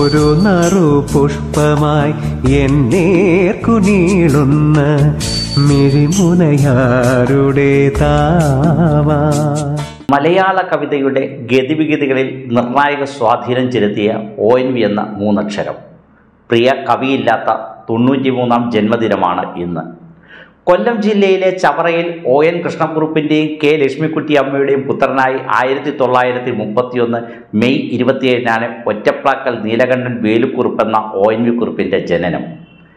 ഒരു നറു പുഷ്പമായി എന്നേർക്കു നീളുന്ന മിഴിമുനയാരുടെ താവാ മലയാള കവിതയുടെ ഗതിവിഗതികളിൽ നിർണായക സ്വാധീനം ചെലുത്തിയ ഒ എൻ വി എന്ന മൂന്നക്ഷരം പ്രിയ കവിയില്ലാത്ത തൊണ്ണൂറ്റിമൂന്നാം ജന്മദിനമാണ് ഇന്ന് കൊല്ലം ജില്ലയിലെ ചവറയിൽ ഒ എൻ കൃഷ്ണക്കുറുപ്പിൻ്റെയും കെ ലക്ഷ്മിക്കുട്ടി അമ്മയുടെയും പുത്രനായി ആയിരത്തി തൊള്ളായിരത്തി മുപ്പത്തിയൊന്ന് മെയ് ഇരുപത്തിയേഴിനാണ് ഒറ്റപ്ലാക്കൽ നീലകണ്ഠൻ വേലുക്കുറുപ്പെന്ന ഒ എൻ വി കുറുപ്പിൻ്റെ ജനനം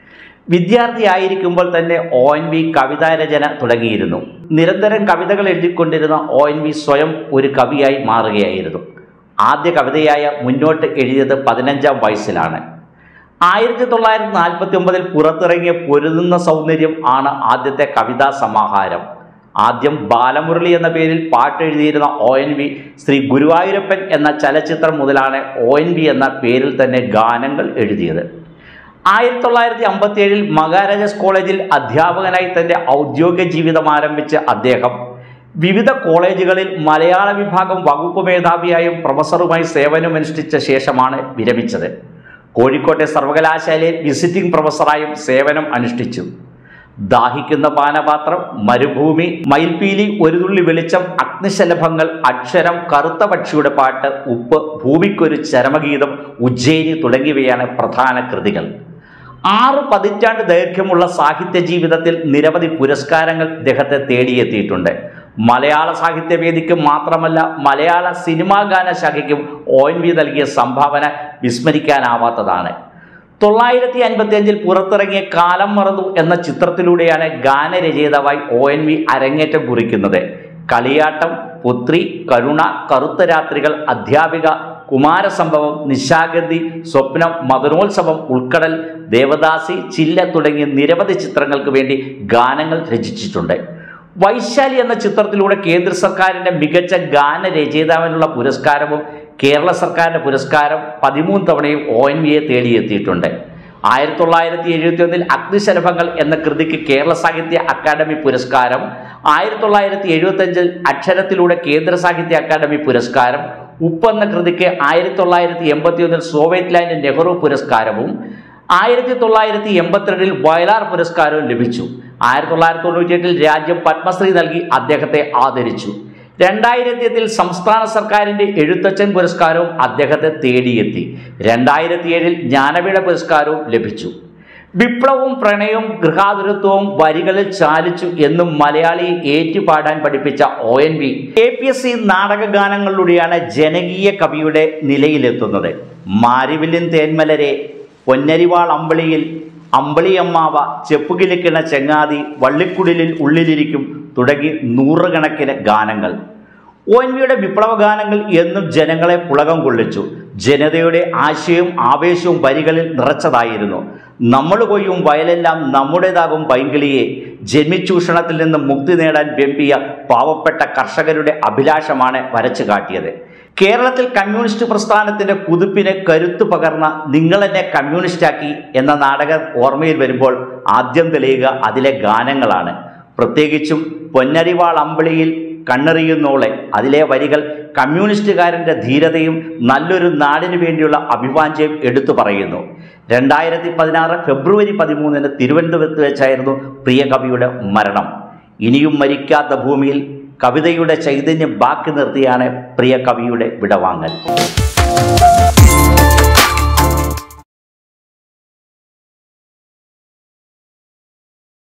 വിദ്യാർത്ഥിയായിരിക്കുമ്പോൾ തന്നെ ഒ എൻ വി കവിതാരചന തുടങ്ങിയിരുന്നു നിരന്തരം കവിതകൾ എഴുതിക്കൊണ്ടിരുന്ന ഒ എൻ വി സ്വയം ഒരു കവിയായി മാറുകയായിരുന്നു ആദ്യ കവിതയായ മുന്നോട്ട് എഴുതിയത് പതിനഞ്ചാം വയസ്സിലാണ് ആയിരത്തി തൊള്ളായിരത്തി നാൽപ്പത്തി ഒമ്പതിൽ പുറത്തിറങ്ങിയ പൊരുതുന്ന സൗന്ദര്യം ആണ് ആദ്യത്തെ കവിതാ സമാഹാരം ആദ്യം ബാലമുരളി എന്ന പേരിൽ പാട്ട് എഴുതിയിരുന്ന O N V Shri Guruvayurappan എന്ന ചലച്ചിത്രം മുതലാണ് ഒ എൻ വി എന്ന പേരിൽ തന്നെ ഗാനങ്ങൾ എഴുതിയത് ആയിരത്തി തൊള്ളായിരത്തി അമ്പത്തി ഏഴിൽ മഹാരാജാസ് കോളേജിൽ അധ്യാപകനായി തന്റെ ഔദ്യോഗിക ജീവിതം ആരംഭിച്ച അദ്ദേഹം വിവിധ കോളേജുകളിൽ മലയാള വിഭാഗം വകുപ്പ് മേധാവിയായും പ്രൊഫസറുമായി സേവനമനുഷ്ഠിച്ച ശേഷമാണ് വിരമിച്ചത് കോഴിക്കോട്ടെ സർവകലാശാലയിൽ വിസിറ്റിംഗ് പ്രൊഫസറായും സേവനം അനുഷ്ഠിച്ചു ദാഹിക്കുന്ന പാനപാത്രം മരുഭൂമി മയിൽപീലി ഒരു തുള്ളി വെളിച്ചം അഗ്നിശലഭങ്ങൾ അക്ഷരം കറുത്ത പക്ഷിയുടെ പാട്ട് ഉപ്പ് ഭൂമിക്കൊരു ചരമഗീതം ഉജ്ജയിനി തുടങ്ങിയവയാണ് പ്രധാന കൃതികൾ ആറ് പതിറ്റാണ്ട് ദൈർഘ്യമുള്ള സാഹിത്യ ജീവിതത്തിൽ നിരവധി പുരസ്കാരങ്ങൾ ഇദ്ദേഹത്തെ തേടിയെത്തിയിട്ടുണ്ട് മലയാള സാഹിത്യവേദിക്ക് മാത്രമല്ല മലയാള സിനിമാ ഗാന ശാഖയ്ക്കും ഒ എൻ വി നൽകിയ സംഭാവന വിസ്മരിക്കാനാവാത്തതാണ് തൊള്ളായിരത്തി അൻപത്തി അഞ്ചിൽ പുറത്തിറങ്ങിയ കാലം മറന്നു എന്ന ചിത്രത്തിലൂടെയാണ് ഗാനരചയിതാവായി ഒ എൻ വി അരങ്ങേറ്റം കുറിക്കുന്നത് കളിയാട്ടം പുത്രി കരുണ കറുത്ത രാത്രികൾ അധ്യാപിക കുമാരസംഭവം നിശാഗന്ധി സ്വപ്നം മദനോത്സവം ഉൾക്കടൽ ദേവദാസി ചില്ല തുടങ്ങിയ നിരവധി ചിത്രങ്ങൾക്ക് വേണ്ടി ഗാനങ്ങൾ രചിച്ചിട്ടുണ്ട് വൈശാലി എന്ന ചിത്രത്തിലൂടെ കേന്ദ്ര സർക്കാരിന്റെ മികച്ച ഗാനരചയിതാവിനുള്ള പുരസ്കാരവും കേരള സർക്കാരിന്റെ പുരസ്കാരം പതിമൂന്ന് തവണയും ഒ എൻ വിയെ തേടിയെത്തിയിട്ടുണ്ട് ആയിരത്തി തൊള്ളായിരത്തി എഴുപത്തി ഒന്നിൽ അഗ്നിശലഭങ്ങൾ എന്ന കൃതിക്ക് കേരള സാഹിത്യ അക്കാദമി പുരസ്കാരം ആയിരത്തി തൊള്ളായിരത്തി എഴുപത്തി അഞ്ചിൽ അക്ഷരത്തിലൂടെ കേന്ദ്ര സാഹിത്യ അക്കാദമി പുരസ്കാരം ഉപ്പ് എന്ന കൃതിക്ക് ആയിരത്തി തൊള്ളായിരത്തി എൺപത്തി ഒന്നിൽ സോവിയറ്റ് ലാൻഡ് നെഹ്റു പുരസ്കാരവും ആയിരത്തി തൊള്ളായിരത്തി എൺപത്തിരണ്ടിൽ വയലാർ പുരസ്കാരവും ലഭിച്ചു ആയിരത്തി തൊള്ളായിരത്തി തൊണ്ണൂറ്റി എട്ടിൽ രാജ്യം പത്മശ്രീ നൽകി അദ്ദേഹത്തെ ആദരിച്ചു രണ്ടായിരത്തി എട്ടിൽ സംസ്ഥാന സർക്കാരിന്റെ എഴുത്തച്ഛൻ പുരസ്കാരവും അദ്ദേഹത്തെ തേടിയെത്തി രണ്ടായിരത്തി ഏഴിൽ ജ്ഞാനപീഠ പുരസ്കാരവും ലഭിച്ചു വിപ്ലവവും പ്രണയവും ഗൃഹാതുരത്വവും വരികളിൽ ചാലിച്ചു എന്നും മലയാളിയെ ഏറ്റുപാടാൻ പഠിപ്പിച്ച O N V A P S C നാടകഗാനങ്ങളിലൂടെയാണ് ജനകീയ കവിയുടെ നിലയിലെത്തുന്നത് മാരിവില്ലിൻ തേന്മലരെ പൊന്നരിവാൾ അമ്പളിയിൽ അമ്പളിയമ്മാവ ചെപ്പുകിലിക്കണ ചെങ്ങാതി വള്ളിക്കുടിലിൽ ഉള്ളിലിരിക്കും തുടങ്ങി നൂറുകണക്കിന് ഗാനങ്ങൾ ഒ എൻ വിയുടെ വിപ്ലവ ഗാനങ്ങൾ എന്നും ജനങ്ങളെ പുളകം കൊള്ളിച്ചു ജനതയുടെ ആശയവും ആവേശവും വരികളിൽ നിറച്ചതായിരുന്നു നമ്മൾ കൊയ്യും വയലെല്ലാം നമ്മുടേതാകും പൈങ്കിളിയെ ജന്മിച്ചൂഷണത്തിൽ നിന്ന് മുക്തി നേടാൻ വെമ്പിയ പാവപ്പെട്ട കർഷകരുടെ അഭിലാഷമാണ് വരച്ചു കാട്ടിയത് കേരളത്തിൽ കമ്മ്യൂണിസ്റ്റ് പ്രസ്ഥാനത്തിന്റെ കുതിപ്പിന് കരുത്തു പകർന്ന നിങ്ങളെന്നെ കമ്മ്യൂണിസ്റ്റാക്കി എന്ന നാടകം ഓർമ്മയിൽ വരുമ്പോൾ ആദ്യം തെളിയുക അതിലെ ഗാനങ്ങളാണ് പ്രത്യേകിച്ചും പൊന്നരിവാൾ അമ്പിളിയിൽ കണ്ണെറിയുന്നോളെ അതിലെ വരികൾ കമ്മ്യൂണിസ്റ്റുകാരൻ്റെ ധീരതയും നല്ലൊരു നാടിനു വേണ്ടിയുള്ള അഭിവാഞ്ചയും എടുത്തു പറയുന്നു രണ്ടായിരത്തി പതിനാറ് ഫെബ്രുവരി പതിമൂന്നിന് തിരുവനന്തപുരത്ത് വെച്ചായിരുന്നു പ്രിയ കവിയുടെ മരണം ഇനിയും മരിക്കാത്ത ഭൂമിയിൽ കവിതയുടെ ചൈതന്യം ബാക്കി നിർത്തിയാണ് പ്രിയ കവിയുടെ വിടവാങ്ങൽ